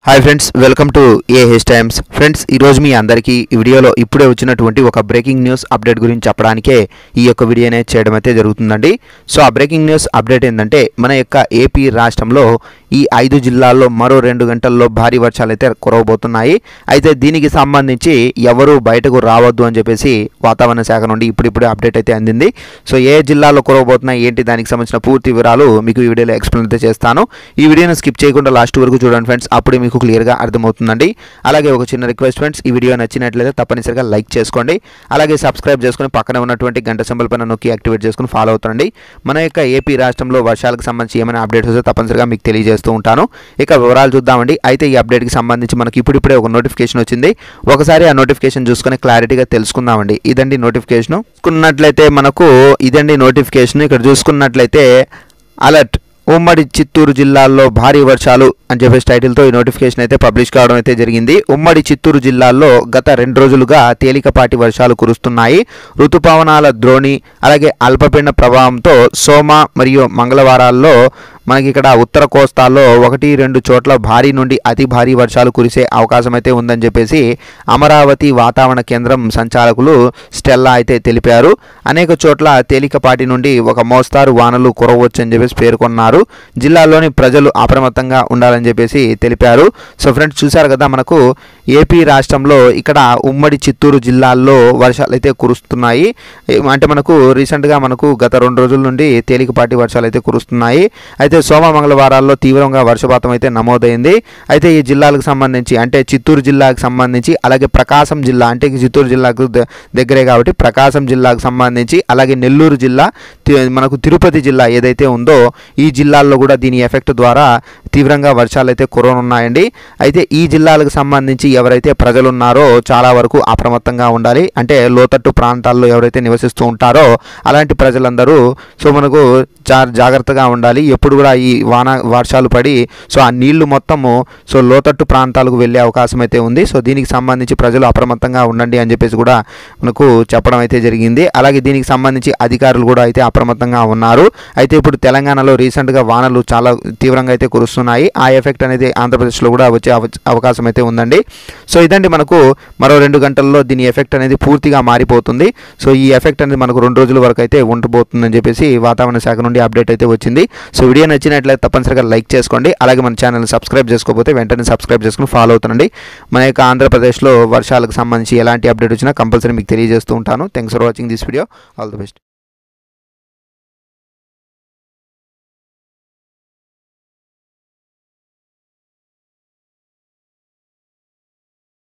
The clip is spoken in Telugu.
hi friends welcome to A H times friends ఈరోజు మీ అందరికీ ఈ వీడియోలో ఇప్పుడే వచ్చినటువంటి ఒక బ్రేకింగ్ న్యూస్ అప్డేట్ గురించి చెప్పడానికే ఈ యొక్క వీడియో అనేది చేయడం అయితే జరుగుతుందండి సో ఆ బ్రేకింగ్ న్యూస్ అప్డేట్ ఏంటంటే మన యొక్క ఏపీ రాష్ట్రంలో ఈ ఐదు జిల్లాల్లో మరో రెండు గంటల్లో భారీ వర్షాలు అయితే కురవబోతున్నాయి అయితే దీనికి సంబంధించి ఎవరు బయటకు రావద్దు అని చెప్పేసి వాతావరణ శాఖ నుండి ఇప్పుడిప్పుడే అప్డేట్ అయితే అందింది సో ఏ జిల్లాలో కురవబోతున్నాయి ఏంటి దానికి సంబంధించిన పూర్తి వివరాలు మీకు ఈ వీడియోలో ఎక్స్ప్లెయిన్ అయితే చేస్తాను ఈ వీడియోని స్కిప్ చేయకుండా లాస్ట్ వరకు చూడండి ఫ్రెండ్స్ అప్పుడు మీకు క్లియర్గా అర్థమవుతుందండి అలాగే ఒక చిన్న రిక్వెస్ట్ ఫ్రెండ్స్ ఈ వీడియో నచ్చినట్లయితే తప్పనిసరిగా లైక్ చేసుకోండి అలాగే సబ్స్క్రైబ్ చేసుకొని పక్కన ఉన్నటువంటి గంట సింబల్ పైన నొక్కి యాక్టివేట్ చేసుకుని ఫాలో అవుతుండండి మన యొక్క ఏపీ రాష్ట్రంలో వర్షాలకు సంబంధించి ఏమైనా అప్డేట్స్ వస్తే తప్పనిసరిగా మీకు తెలియజేస్తూ ఉంటాను ఇక వివరాలు చూద్దామండి అయితే ఈ అప్డేట్కి సంబంధించి మనకి ఇప్పుడిప్పుడే ఒక నోటిఫికేషన్ వచ్చింది ఒకసారి ఆ నోటిఫికేషన్ చూసుకొని క్లారిటీగా తెలుసుకుందామండి ఇదండి నోటిఫికేషన్ చూసుకున్నట్లయితే మనకు ఇదండి నోటిఫికేషన్ ఇక్కడ చూసుకున్నట్లయితే అలర్ట్ ఉమ్మడి చిత్తూరు జిల్లాల్లో భారీ వర్షాలు అని చెప్పేసి టైటిల్తో ఈ నోటిఫికేషన్ అయితే పబ్లిష్ కావడం అయితే జరిగింది ఉమ్మడి చిత్తూరు జిల్లాల్లో గత రెండు రోజులుగా తేలికపాటి వర్షాలు కురుస్తున్నాయి ఋతుపవనాల ద్రోణి అలాగే అల్పపీడన ప్రభావంతో సోమ మరియు మంగళవారాల్లో మనకి ఇక్కడ ఉత్తర కోస్తాల్లో ఒకటి రెండు చోట్ల భారీ నుండి అతి భారీ వర్షాలు కురిసే అవకాశం అయితే ఉందని చెప్పేసి అమరావతి వాతావరణ కేంద్రం సంచాలకులు స్టెల్లా అయితే తెలిపారు అనేక చోట్ల తేలికపాటి నుండి ఒక మోస్తారు వానలు కురవచ్చు అని చెప్పేసి పేర్కొన్నారు జిల్లాలోని ప్రజలు అప్రమత్తంగా ఉండాలని చెప్పేసి తెలిపారు సో ఫ్రెండ్స్ చూశారు కదా మనకు ఏపీ రాష్ట్రంలో ఇక్కడ ఉమ్మడి చిత్తూరు జిల్లాల్లో వర్షాలు అయితే కురుస్తున్నాయి ఏ- అంటే మనకు రీసెంట్గా మనకు గత రెండు రోజుల నుండి తేలికపాటి వర్షాలు అయితే కురుస్తున్నాయి అయితే సోమ మంగళవారాల్లో తీవ్రంగా వర్షపాతం అయితే నమోదైంది అయితే ఈ జిల్లాలకు సంబంధించి అంటే చిత్తూరు జిల్లాకు సంబంధించి అలాగే ప్రకాశం జిల్లా అంటే చిత్తూరు జిల్లాకు ద- దగ్గరే కాబట్టి ప్రకాశం జిల్లాకు సంబంధించి అలాగే నెల్లూరు జిల్లా తి- మనకు తిరుపతి జిల్లా ఏదైతే ఉందో ఈ జిల్లాల్లో కూడా దీని ఎఫెక్ట్ ద్వారా తీవ్రంగా వర్షాలు అయితే కురవనున్నాయండి అయితే ఈ జిల్లాలకు సంబంధించి ఎవరైతే ప్రజలు ఉన్నారో చాలా వరకు అప్రమత్తంగా ఉండాలి అంటే లోతట్టు ప్రాంతాల్లో ఎవరైతే నివసిస్తూ ఉంటారో అలాంటి ప్రజలందరూ సో మనకు జా జాగ్రత్తగా ఉండాలి ఎప్పుడు కూడా ఈ వాన వర్షాలు పడి సో ఆ నీళ్లు మొత్తము సో లోతట్టు ప్రాంతాలకు వెళ్ళే అవకాశం అయితే ఉంది సో దీనికి సంబంధించి ప్రజలు అప్రమత్తంగా ఉండండి అని చెప్పేసి కూడా మనకు చెప్పడం అయితే జరిగింది అలాగే దీనికి సంబంధించి అధికారులు కూడా అయితే అప్రమత్తంగా ఉన్నారు అయితే ఇప్పుడు తెలంగాణలో రీసెంట్గా వానలు చాలా తీవ్రంగా అయితే కురుస్తున్నాయి ఆ ఎఫెక్ట్ అనేది ఆంధ్రప్రదేశ్లో కూడా వచ్చే అవ- అవకాశం అయితే ఉందండి సో ఇదండి మనకు మరో రెండు గంటల్లో దీని ఎఫెక్ట్ అనేది పూర్తిగా మారిపోతుంది సో ఈ ఎఫెక్ట్ అనేది మనకు రెండు రోజుల వరకు అయితే ఉండబోతుందని చెప్పేసి వాతావరణ శాఖ నుండి అప్డేట్ అయితే వచ్చింది సో వీడియో నచ్చినట్లయితే తప్పనిసరిగా లైక్ చేసుకోండి అలాగే మన ఛానల్ సబ్స్క్రైబ్ చేసుకోకపోతే వెంటనే సబ్స్క్రైబ్ చేసుకుని ఫాలో అవుతుండండి మన యొక్క ఆంధ్రప్రదేశ్లో వర్షాలకు సంబంధించి ఎలాంటి అప్డేట్ వచ్చినా కంపల్సరీ మీకు తెలియజేస్తూ ఉంటాను thanks for watching this video all the best